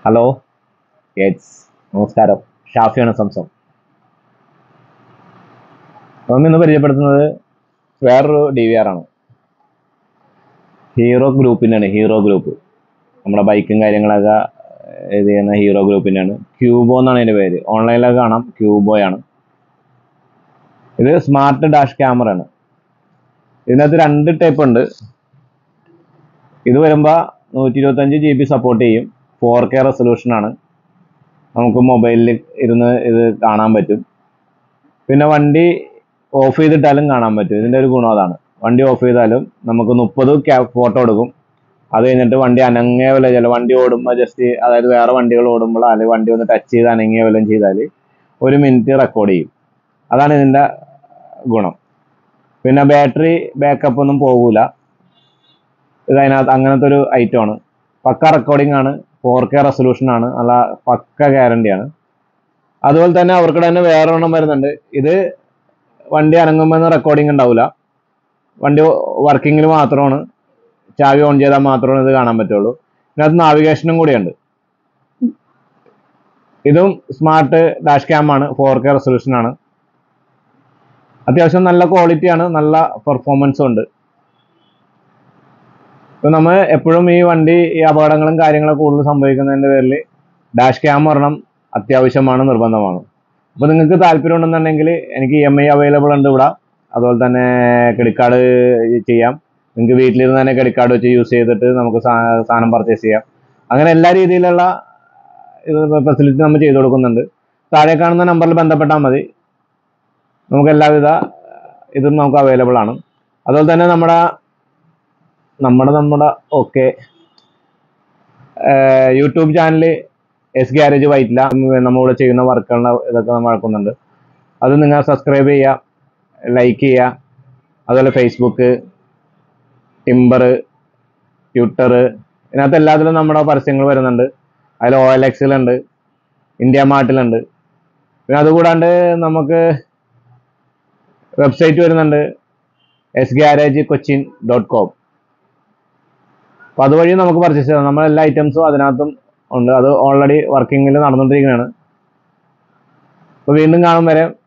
hello yes നമസ്കാരം ഷാഫിയാണ് Zamzam നമ്മൾ ഇന്ന് പരിചയപ്പെടുത്തുന്നത് വേറൊരു ഡി വി ആർ ആണ് ഹീറോ ഗ്രൂപ്പിൻ്റെയാണ് ഹീറോ ഗ്രൂപ്പ് നമ്മുടെ ബൈക്കും കാര്യങ്ങളൊക്കെ ഇത് ചെയ്യുന്ന ഹീറോ ഗ്രൂപ്പിൻ്റെയാണ് ക്യൂബോ എന്നാണ് അതിൻ്റെ പേര് ഓൺലൈനിലൊക്കെ കാണാം ക്യൂബോയാണ് ഇത് സ്മാർട്ട് ഡാഷ് ക്യാമറ ആണ് ഇതിനകത്ത് രണ്ട് ടൈപ്പ് ഉണ്ട് ഇത് വരുമ്പോൾ നൂറ്റി ഇരുപത്തഞ്ച് ജി ബി സപ്പോർട്ട് ചെയ്യും ഫോർ കെ റെസൊല്യൂഷൻ ആണ് നമുക്ക് മൊബൈലിൽ ഇരുന്ന് ഇത് കാണാൻ പറ്റും പിന്നെ വണ്ടി ഓഫ് ചെയ്തിട്ടാലും കാണാൻ പറ്റും ഇതിൻ്റെ ഒരു ഗുണം അതാണ് വണ്ടി ഓഫ് ചെയ്താലും നമുക്ക് മുപ്പത് ഫോട്ടോ എടുക്കും അത് കഴിഞ്ഞിട്ട് വണ്ടി അനങ്ങിയ വല്ല ചില വണ്ടി ഓടുമ്പോൾ ജസ്റ്റ് അതായത് വേറെ വണ്ടികൾ ഓടുമ്പോൾ അല്ലെങ്കിൽ വണ്ടി ഒന്ന് ടച്ച് ചെയ്ത് അനങ്ങിയ വല്ലതും ചെയ്താൽ ഒരു മിനിറ്റ് റെക്കോർഡ് ചെയ്യും അതാണ് ഇതിൻ്റെ ഗുണം പിന്നെ ബാറ്ററി ബാക്കപ്പ് ഒന്നും പോകൂല ഇത് അതിനകത്ത് അങ്ങനത്തെ ഒരു ഐറ്റം ആണ് പക്ക റെക്കോർഡിംഗ് ആണ് ഫോർ കെ റെസൊല്യൂഷൻ ആണ് നല്ല പക്ക ഗ്യാരണ്ടി ആണ് അതുപോലെ തന്നെ അവർക്ക് തന്നെ വേറെ ഒരെണ്ണം വരുന്നുണ്ട് ഇത് വണ്ടി അനങ്ങുമ്പോൾ റെക്കോർഡിംഗ് ഉണ്ടാവില്ല വണ്ടി വർക്കിങ്ങിൽ മാത്രമാണ് ചാവി ഓൺ ചെയ്താൽ മാത്രമാണ് ഇത് കാണാൻ പറ്റുള്ളൂ ഇതിനകത്ത് നാവിഗേഷനും കൂടിയുണ്ട് ഇതും സ്മാർട്ട് ഡാഷ് ക്യാം ആണ് ഫോർ കെ റെസൊല്യൂഷൻ ആണ് അത്യാവശ്യം നല്ല ക്വാളിറ്റിയാണ് നല്ല പെർഫോമൻസും ഉണ്ട് ഇപ്പൊ നമ്മൾ എപ്പോഴും ഈ വണ്ടി ഈ അപകടങ്ങളും കാര്യങ്ങളും കൂടുതൽ സംഭവിക്കുന്നതിന്റെ പേരിൽ ഡാഷ് ക്യാം ഒരെണ്ണം അത്യാവശ്യമാണ് നിർബന്ധമാണ് അപ്പൊ നിങ്ങൾക്ക് താല്പര്യം ഉണ്ടെന്നുണ്ടെങ്കിൽ എനിക്ക് ഇ എം ഐ അവൈലബിൾ ഉണ്ട് ഇവിടെ അതുപോലെ തന്നെ ക്രെഡിറ്റ് കാർഡ് ചെയ്യാം നിങ്ങൾക്ക് വീട്ടിലിരുന്ന് തന്നെ ക്രെഡിറ്റ് കാർഡ് വെച്ച് യൂസ് ചെയ്തിട്ട് നമുക്ക് സാ- സാധനം പർച്ചേസ് ചെയ്യാം അങ്ങനെ എല്ലാ രീതിയിലുള്ള ഫെസിലിറ്റി നമ്മൾ ചെയ്തു കൊടുക്കുന്നുണ്ട് താഴെ കാണുന്ന നമ്പറിൽ ബന്ധപ്പെട്ടാൽ മതി നമുക്ക് എല്ലാവിധ ഇതും നമുക്ക് അവൈലബിൾ ആണ് അതുപോലെ തന്നെ നമ്മുടെ നമ്മുടെ നമ്മുടെ okay YouTube channel S garage Vyttila നമ്മളിവിടെ ചെയ്യുന്ന വർക്കുകളുടെ ഇതൊക്കെ നമ്മൾ നടക്കുന്നുണ്ട് അത് നിങ്ങൾ സബ്സ്ക്രൈബ് ചെയ്യുക ലൈക്ക് ചെയ്യുക അതുപോലെ ഫേസ്ബുക്ക് ടിമ്പർ ട്വിറ്റർ ഇതിനകത്ത് എല്ലാത്തിലും നമ്മുടെ പരസ്യങ്ങൾ വരുന്നുണ്ട് അതിൽ ഒ എൽ എക്സിലുണ്ട് ഇന്ത്യ മാർട്ടിലുണ്ട് പിന്നെ അതുകൂടാണ്ട് നമുക്ക് വെബ്സൈറ്റ് വരുന്നുണ്ട് S garage Cochin dot com അപ്പൊ അതുവഴി നമുക്ക് പർച്ചേസ് ചെയ്യാം നമ്മുടെ എല്ലാ ഐറ്റംസും അതിനകത്തും ഉണ്ട് അത് ഓൾറെഡി വർക്കിങ്ങിൽ നടന്നുകൊണ്ടിരിക്കുകയാണ് അപ്പൊ വീണ്ടും കാണും വരെ